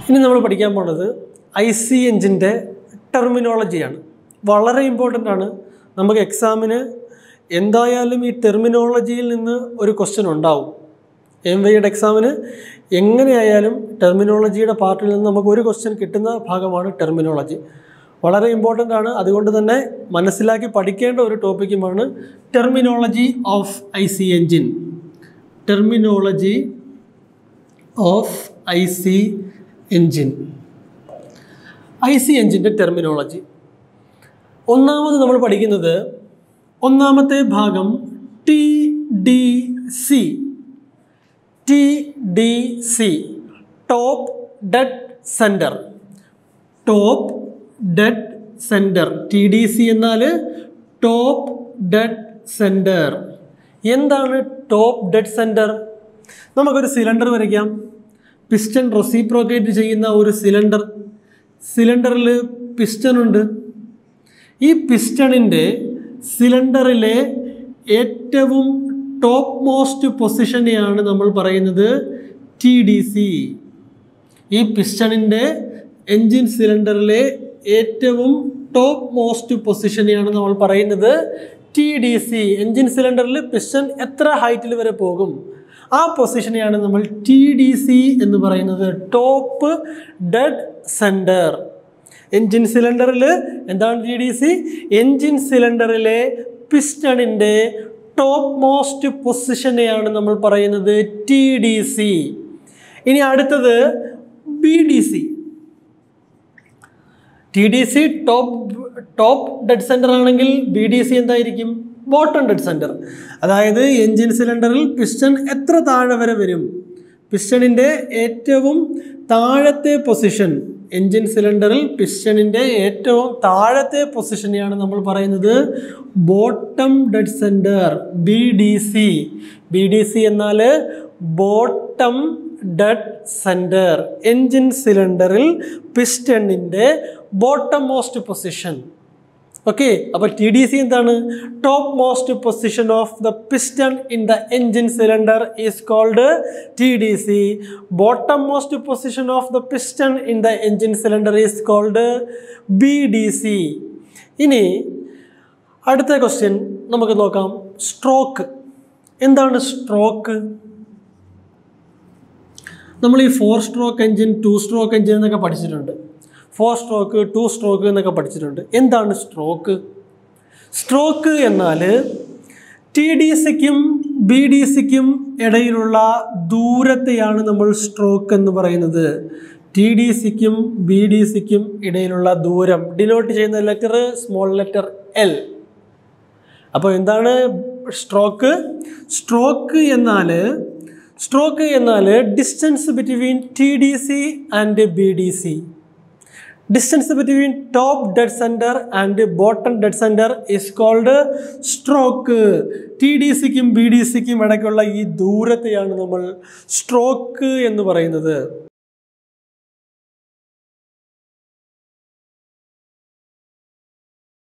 ഇനി നമ്മൾ പഠിക്കാൻ പോണത് ഐ സി എഞ്ചിൻ്റെ ടെർമിനോളജിയാണ് വളരെ ഇമ്പോർട്ടൻ്റ് ആണ് നമുക്ക് എക്സാമിന് എന്തായാലും ഈ ടെർമിനോളജിയിൽ നിന്ന് ഒരു ക്വസ്റ്റ്യൻ ഉണ്ടാവും എം വൈയുടെ എക്സാമിന് എങ്ങനെയായാലും ടെർമിനോളജിയുടെ പാർട്ടിൽ നിന്ന് നമുക്ക് ഒരു ക്വസ്റ്റ്യൻ കിട്ടുന്ന ഭാഗമാണ് ടെർമിനോളജി വളരെ ഇമ്പോർട്ടൻ്റ് ആണ് അതുകൊണ്ട് തന്നെ മനസ്സിലാക്കി പഠിക്കേണ്ട ഒരു ടോപ്പിക്കുമാണ് terminology of I C engine terminology of I C engine I C എഞ്ചിൻ്റെ ടെർമിനോളജി ഒന്നാമത് നമ്മൾ പഠിക്കുന്നത് ഒന്നാമത്തെ ഭാഗം T D C T D C top dead centre top dead centre T D C എന്നാൽ ടോപ്പ് ഡെഡ് സെൻറ്റർ എന്താണ് top dead centre നമുക്കൊരു cylinder വരയ്ക്കാം പിസ്റ്റൺ റെസിപ്രോക്കേറ്റ് ചെയ്യുന്ന ഒരു സിലിണ്ടർ സിലിണ്ടറിൽ പിസ്റ്റൺ ഉണ്ട് ഈ പിസ്റ്റണിൻ്റെ സിലിണ്ടറിലെ ഏറ്റവും ടോപ്പ് മോസ്റ്റ് പൊസിഷനെയാണ് നമ്മൾ പറയുന്നത് ടി ഡി സി ഈ പിസ്റ്റണിൻ്റെ എൻജിൻ സിലിണ്ടറിലെ ഏറ്റവും ടോപ്പ് മോസ്റ്റ് പൊസിഷനെയാണ് നമ്മൾ പറയുന്നത് ടി ഡി സി എൻജിൻ സിലിണ്ടറിൽ പിസ്റ്റൺ എത്ര ഹൈറ്റിൽ വരെ പോകും ആ പൊസിഷനെയാണ് നമ്മൾ ടി ഡി സി എന്ന് പറയുന്നത് ടോപ്പ് ഡെഡ് സെൻറ്റർ എൻജിൻ സിലിണ്ടറിൽ എന്താണ് ടി ഡി സി എൻജിൻ സിലിണ്ടറിലെ പിസ്റ്റണിൻ്റെ ടോപ്പ് മോസ്റ്റ് പൊസിഷനെയാണ് നമ്മൾ പറയുന്നത് ടി ഡി സി ഇനി അടുത്തത് B D C T D C top top dead centre ആണെങ്കിൽ ബി ഡി സി എന്തായിരിക്കും ബോട്ടം ഡെഡ് സെൻറ്റർ അതായത് എൻജിൻ സിലിണ്ടറിൽ പിസ്റ്റൺ എത്ര താഴെ വരെ വരും പിസ്റ്റണിൻ്റെ ഏറ്റവും താഴത്തെ പൊസിഷൻ എൻജിൻ സിലിണ്ടറിൽ പിസ്റ്റണിൻ്റെ ഏറ്റവും താഴത്തെ പൊസിഷനെയാണ് നമ്മൾ പറയുന്നത് bottom dead centre B D C B D C എന്നാൽ ബോട്ടം ഡെഡ് സെൻറ്റർ എൻജിൻ സിലിണ്ടറിൽ പിസ്റ്റണിൻ്റെ ബോട്ടം മോസ്റ്റ് പൊസിഷൻ ഓക്കെ അപ്പോൾ ടി ഡി സി എന്താണ് top most position of the piston in the engine cylinder is called T D C bottom most position of the piston in the engine cylinder is called B D C ഇനി അടുത്ത question നമുക്ക് നോക്കാം stroke എന്താണ് stroke നമ്മൾ ഈ four stroke engine two stroke engine എന്നൊക്കെ പഠിച്ചിട്ടുണ്ട് four stroke two stroke എന്നൊക്കെ പഠിച്ചിട്ടുണ്ട് എന്താണ് സ്ട്രോക്ക് സ്ട്രോക്ക് എന്നാൽ ടി ഡി സിക്കും ബി ഡി സിക്കും ഇടയിലുള്ള ദൂരത്തെയാണ് നമ്മൾ സ്ട്രോക്ക് എന്ന് പറയുന്നത് ടി ഡി സിക്കും ബി ഡി സിക്കും ഇടയിലുള്ള ദൂരം ഡിനോട്ട് ചെയ്യുന്ന ലെറ്റർ സ്മോൾ ലെറ്റർ എൽ അപ്പോൾ എന്താണ് സ്ട്രോക്ക് സ്ട്രോക്ക് എന്നാൽ സ്ട്രോക്ക് എന്നാൽ distance between T D C and B D C distance between top dead centre and bottom dead centre is called stroke T D സിക്കും B D സിക്കും ഇടയ്ക്കുള്ള ഈ ദൂരത്തെയാണ് നമ്മൾ stroke എന്ന് പറയുന്നത്